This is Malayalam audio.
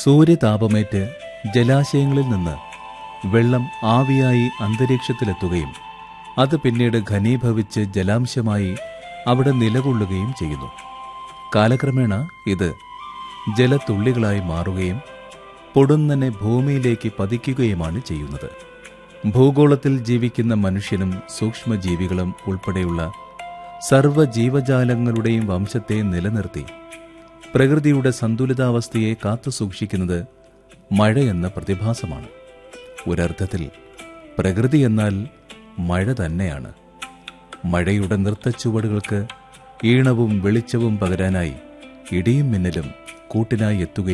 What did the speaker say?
സൂര്യതാപമേറ്റ് ജലാശയങ്ങളിൽ നിന്ന് വെള്ളം ആവിയായി അന്തരീക്ഷത്തിലെത്തുകയും അത് പിന്നീട് ഘനീഭവിച്ച് ജലാംശമായി അവിടെ നിലകൊള്ളുകയും ചെയ്യുന്നു കാലക്രമേണ ഇത് ജലത്തുള്ളികളായി മാറുകയും പൊടുന്നനെ ഭൂമിയിലേക്ക് പതിക്കുകയുമാണ് ചെയ്യുന്നത് ഭൂഗോളത്തിൽ ജീവിക്കുന്ന മനുഷ്യനും സൂക്ഷ്മജീവികളും ഉൾപ്പെടെയുള്ള സർവ്വ ജീവജാലങ്ങളുടെയും വംശത്തെ നിലനിർത്തി പ്രകൃതിയുടെ സന്തുലിതാവസ്ഥയെ കാത്തുസൂക്ഷിക്കുന്നത് മഴയെന്ന പ്രതിഭാസമാണ് ഒരർത്ഥത്തിൽ പ്രകൃതി എന്നാൽ മഴ തന്നെയാണ് മഴയുടെ നൃത്തച്ചുവടുകൾക്ക് ഈണവും വെളിച്ചവും പകരാനായി ഇടിയും മിന്നലും കൂട്ടിനായി എത്തുകയും